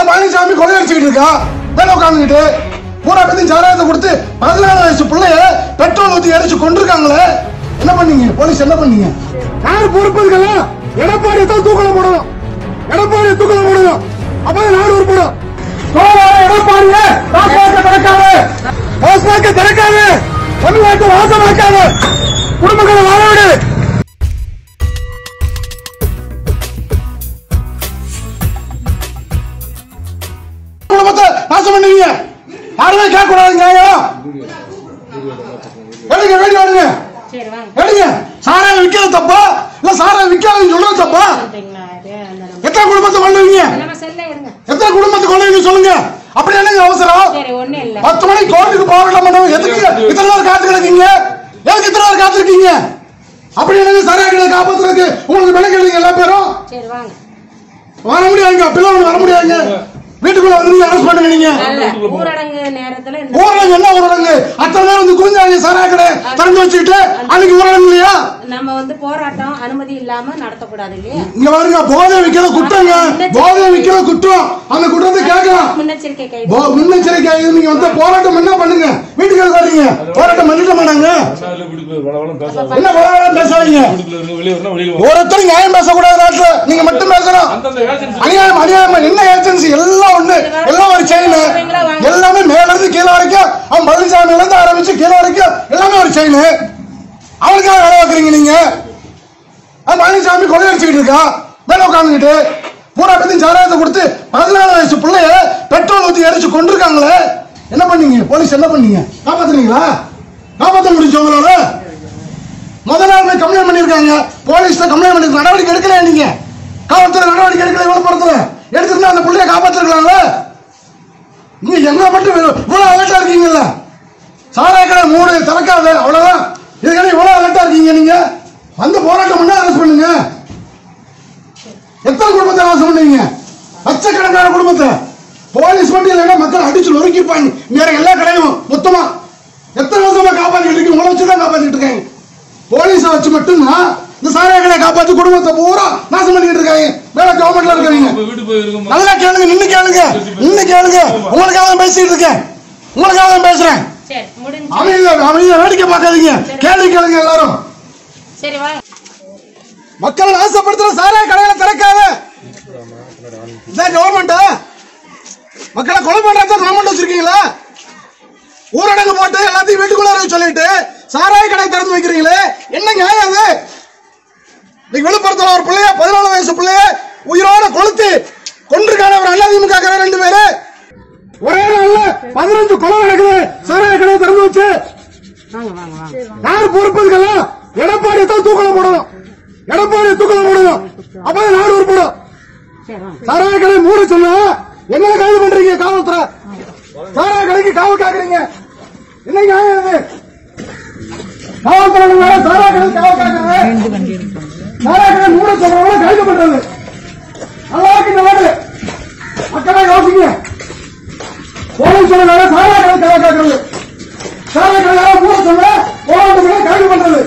பழனிசாமி கொள்ளையடிச்சுக்கிட்டு இருக்கா மேல உட்காந்துக்கிட்டு பூரா பேத்தையும் சாராயத்தை கொடுத்து பதினாலு வயசு பிள்ளைய பெட்ரோல் ஊத்தி எரிச்சு கொண்டிருக்காங்களே என்ன பண்ணீங்க போலீஸ் என்ன பண்ணீங்க யார் பொறுப்பதுக்கெல்லாம் எடப்பாடி தான் தூக்கல போடணும் எடப்பாடி தூக்கல போடணும் அப்பதான் நாடு உருப்படும் கோலார எடப்பாடிய டாஸ்மாக திறக்காது டாஸ்மாக திறக்காது தமிழ்நாட்டை வாசமாக்காது குடும்பங்களை வாழ விடு குடும்பத்தை நாசம் பண்ணுவீங்க யாருமே கேட்க கூடாது நியாயம் எடுங்க வேண்டி எடுங்க சரி வாங்க எடுங்க சாராயம் விக்கிறது தப்பா இல்ல சாராயம் விக்காதுன்னு சொல்றது தப்பா சொல்றீங்களா அது அந்த நம்ம எத்தனை குடும்பத்தை கொள்ளுவீங்க நம்ம செல்ல இருங்க எத்தனை குடும்பத்தை கொள்ளுவீங்க சொல்லுங்க அப்படி என்னங்க அவசரம் சரி ஒண்ணும் இல்ல பத்து மணிக்கு கோர்ட்டுக்கு போராட்டம் பண்ணுவோம் எதுக்கு இத்தனை நாள் காத்து கிடக்கீங்க எதுக்கு இத்தனை நாள் காத்திருக்கீங்க அப்படி என்னங்க சாராய கடையை காப்பாத்துறதுக்கு உங்களுக்கு விலை கேளுங்க எல்லா பேரும் சரி வாங்க வர முடியாதுங்க அப்பெல்லாம் ஒண்ணு வர முடியாதுங்க வீட்டுக்குள்ள வந்து அரெஸ்ட் பண்ணுங்க நீங்க நல்ல ஊரடங்கு நேரத்துல இந்த ஊரடங்கு என்ன ஊரடங்கு அத்தனை பேர் வந்து குவிஞ்சாங்க சாராய கடை திறந்து வச்சுக்கிட்டு அன்னைக்கு ஊரடங்கு இல்லையா நம்ம வந்து போராட்டம் அனுமதி இல்லாம நடத்தக்கூடாது இல்லையா இங்க பாருங்க போதை விக்கிற குற்றங்க போதை விக்கிற குற்றம் அந்த குற்றத்தை கேட்கலாம் முன்னெச்சரிக்கை கை போ- முன்னெச்சரிக்கை ஆகி நீங்க வந்து போராட்டம் என்ன பண்ணுங்க வீட்டுக்கு வர்றீங்க போராட்டம் பண்ணிட மாட்டாங்க அதனால வீட்டுக்குள்ள வளவளம் பேசாத. என்ன போராட்டம் பேசாதீங்க வீட்டுக்குள்ள இருந்து வெளியே வரணும், வெளியில வா. ஒருத்தரும் நியாயம் பேசக்கூடாது நாட்டுல நீங்க மட்டும் பேசணும் அந்தந்த ஏஜென்சி அநியாயம் அநியாயம் என்ன ஏஜென்சி எல்லாம் ஒண்ணு எல்லாம் ஒரு செயின் எல்லாமே மேல இருந்து கீழே வரைக்கும் அவன் பழனிசாமில இருந்து ஆரம்பிச்சு கீழே வரைக்கும் எல்லாமே ஒரு செயின் அவனுக்காக வேலை வைக்கிறீங்க நீங்க அவன் பழனிசாமி கொள்ளையடிச்சுக்கிட்டு இருக்கா மேல உட்காந்துக்கிட்டு பூரா பேத்தையும் சாராயத்தை கொடுத்து பதினாலு வயசு பிள்ளைய பெட்ரோல் ஊத்தி எரிச்சு கொண்டிருக்காங்களே என்ன பண்ணீங்க போலீஸ் என்ன பண்ணீங்க காப்பாத்துறீங்களா காப்பாத்த முடிஞ்சு உங்களால முத நாள் போய் கம்ப்ளைண்ட் பண்ணிருக்காங்க போலீஸ்ல கம்ப்ளைண்ட் பண்ணி நடவடிக்கை எடுக்கல நீங்க காவல்துறை நடவடிக்கை எடுக்கல விழுப்புரத்துல எடுத்திருந்தா அந்த புள்ளைய காப்பாத்திருக்கலாம்ல நீங்க எங்களை மட்டும் வெறும் இவ்வளவு அலர்ட்டா இருக்கீங்கல்ல சாராய கடை மூணு திறக்காத அவ்வளவுதான் இதுக்கான இவ்வளவு அலர்ட்டா இருக்கீங்க நீங்க வந்து போராட்டம் பண்ணா அரெஸ்ட் பண்ணுங்க எத்தனை குடும்பத்தை நாசம் பண்ணுவீங்க லட்சக்கணக்கான குடும்பத்தை போலீஸ் மட்டும் இல்லைன்னா மக்கள் அடிச்சு நொறுக்கிப்பாங்க வேற எல்லா கடையும் மொத்தமா எத்தனை வருஷமா காப்பாத்திட்டு இருக்கீங்க உங்களை வச்சு தான் காப்பாத்திட்டு இருக்காங்க போலீஸை வச்சு மட்டும்தான் இந்த சாராய கடையை காப்பாத்தி குடும்பத்தை பூரா நாசம் பண்ணிட்டு இருக்காங்க வேற கவர்மெண்ட்ல இருக்கிறீங்க உங்க வீட்டு போய் இருக்கும் நல்லா கேளுங்க நின்னு கேளுங்க நின்னு கேளுங்க உங்களுக்காக தான் பேசிட்டு இருக்கேன் உங்களுக்காக தான் பேசுறேன் சரி முடிஞ்சு அமைதியா அமைதியா வேடிக்கை பார்க்காதீங்க கேள்வி கேளுங்க எல்லாரும் சரி வாங்க மக்களை நாசப்படுத்துற சாராய கடையில திறக்காத இதான் கவர்மெண்டா மக்களை கொலை பண்றதா கவர்மெண்ட் வச்சிருக்கீங்களா ஊரடங்கு போட்டு எல்லாத்தையும் வீட்டுக்குள்ள இருக்க சொல்லிட்டு சாராய கடை திறந்து வைக்கிறீங்களே என்ன நியாயம் அது இன்னைக்கு விழுப்புரத்துல ஒரு பிள்ளைய பதினாலு வயசு பிள்ளைய உயிரோட கொளுத்தி கொண்டிருக்கான ஒரு அதிமுக ரெண்டு பேரு ஒரே நாள்ல பதினஞ்சு கொலை நடக்குது சாராய கடை திறந்து வச்சு வாங்க வாங்க வாங்க யார் பொறுப்பதுக்கெல்லாம் எடப்பாடி தான் தூக்கல போடணும் எடப்பாடி தூக்கல போடணும் அப்பதான் நாடு உருப்படும் சரி வாங்க சாராய கடை மூட சொன்னா என்ன கைது பண்றீங்க காவல்துறை சாராய கடைக்கு காவல் காக்குறீங்க என்ன நியாயம் இது காவல்துறை மேல சாராய கடை காவல் காக்குறது சாராய கடை மூட சொல்றவங்க கைது பண்றது நல்லா இருக்கு இந்த நாடு மக்களை யோசிங்க போலீஸ் சொல்ல மேல சாராய கடை காவல் காக்குறது சாராய கடை மூட சொல்ல போராட்டங்களை கைது பண்றது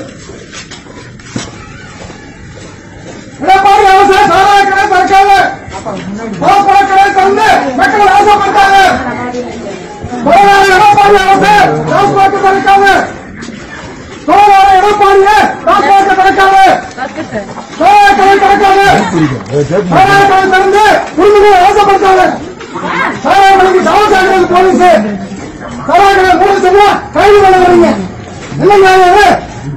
எடப்பாடி அரசு சாராய கடை திறக்காது பாஸ்பர கடை திறந்து மக்களை நாசப்படுத்தாது கோலார எடப்பாடி அரசு டாஸ்மாக திறக்காது கோலார எடப்பாடியே டாஸ்மாக திறக்காது சாராய கடை திறக்காது சாராய கடை திறந்து குடும்பங்களை நாசப்படுத்தாது சாராய கடைக்கு காவல் காக்கிறது போலீஸ் சாராய கடை மூட சொன்னா கைது பண்ண வரீங்க என்ன நியாயம் இது?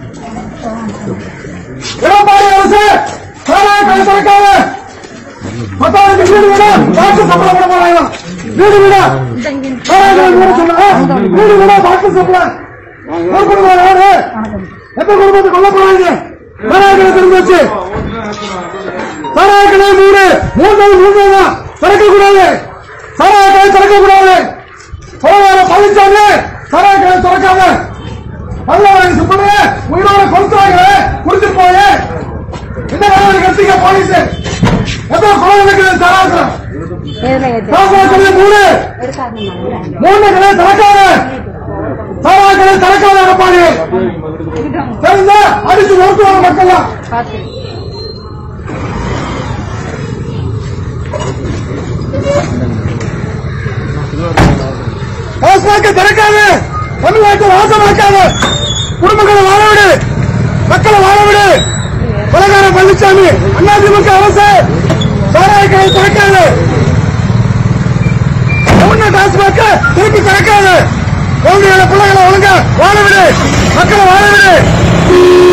எடப்பாடி அரசு சாராய கடை திறக்காது பத்தாவது வீடு வீடு வாக்கு சம்பளம் போட போறாங்க வீடு வீடு சாராய கடை மூட சொன்னா வீடு வீடு வாக்கு சம்பளம் பொறுப்படுவார் யாரு எந்த குடும்பத்தை கொல்ல போறாங்க சாராய கடை திறந்து வச்சு சாராய கடை மூடு மூன்றாவது மூன்றாவது திறக்க கூடாது சாராய கடை திறக்க கூடாது போவார பழனிசாமி சாராய கடை திறக்காத பதினாறு சுப்பனைய உயிரோட கொளுத்துவாங்களே குடிச்சிட்டு போய் என்ன நடவடிக்கை எடுத்தீங்க போலீஸ் எத்தனை கொலை நடக்குது சாராசனம் எதுல ஏத்து சாராசனம் மூணு எடுக்காதீங்க மூணு கடை திறக்காத சாரா கடை திறக்காத எடப்பாடி தெரிஞ்ச அடிச்சு நோக்குவாங்க மக்கள் பார்த்து டாஸ்மார்க்க திறக்காத தமிழ்நாட்டை வாசமாக்காத குடும்பங்களை வாழ விடு மக்களை வாழ விடு கொலகார பழனிசாமி அதிமுக அரசு சாராய கடை திறக்காத ஒண்ணு டாஸ்மார்க்க திருப்பி திறக்காத குழந்தைகளை பிள்ளைகளை ஒழுங்கா வாழ விடு மக்களை வாழ விடு